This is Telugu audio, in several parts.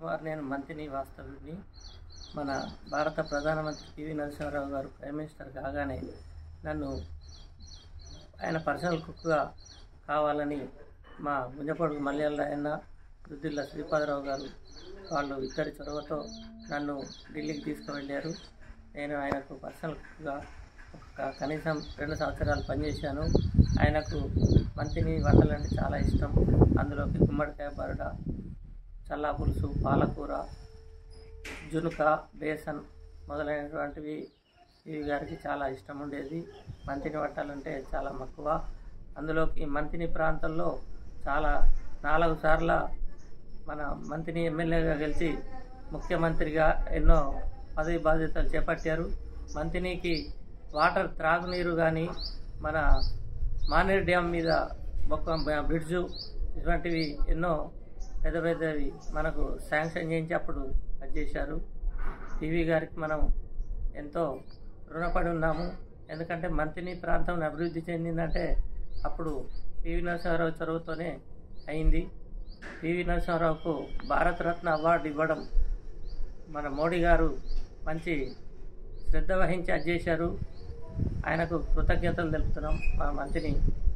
కుమార్ నేను మంత్రిని వాస్తవుడిని మన భారత ప్రధానమంత్రి పివి నరసింహారావు గారు ప్రైమ్ మినిస్టర్ కాగానే నన్ను ఆయన పర్సనల్ కుక్గా కావాలని మా గుంజపొడుగు మల్యాలరాయన్న రుద్దిల్ల శ్రీపాదరావు గారు వాళ్ళు ఇద్దరి చొరవతో నన్ను ఢిల్లీకి తీసుకువెళ్ళారు నేను ఆయనకు పర్సనల్ కుక్గా ఒక కనీసం రెండు సంవత్సరాలు పనిచేశాను ఆయనకు మంతిని వంటలంటే చాలా ఇష్టం అందులోకి గుమ్మడికాయ బరడ చల్లా పులుసు పాలకూర జునుక బేసన్ మొదలైనటువంటివి ఇవి గారికి చాలా ఇష్టం ఉండేది మంతిని వంటలంటే చాలా మక్కువ అందులోకి మంతిని ప్రాంతంలో చాలా నాలుగు సార్ల మన మంత్రిని ఎమ్మెల్యేగా గెలిచి ముఖ్యమంత్రిగా ఎన్నో పదవి బాధ్యతలు చేపట్టారు మంత్రికి వాటర్ త్రాగునీరు కానీ మన మానేరు డ్యామ్ మీద ఒక బ్రిడ్జు ఇటువంటివి ఎన్నో పెద్ద పెద్దవి మనకు శాంక్షన్ చేయించి అప్పుడు అది చేశారు టీవీ గారికి మనం ఎంతో రుణపడి ఉన్నాము ఎందుకంటే మంత్రిని ప్రాంతం అభివృద్ధి చెందిందంటే అప్పుడు పివి నరసింహారావు చొరవతోనే అయింది పివి నరసింహారావుకు భారతరత్న అవార్డు ఇవ్వడం మన మోడీ గారు మంచి శ్రద్ధ వహించి అది చేశారు ఆయనకు కృతజ్ఞతలు తెలుపుతున్నాం మా మంత్రిని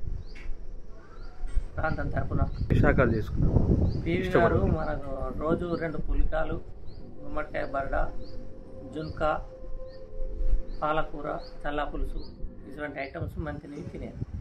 ప్రాంతం తరపున శాఖలు చేసుకున్నాం పివి గారు మనకు రోజు రెండు పులికాలు గుమ్మడికాయ బరడ జున్కా పాలకూర చల్లా పులుసు ఇటువంటి ఐటమ్స్ మంత్రిని తినేది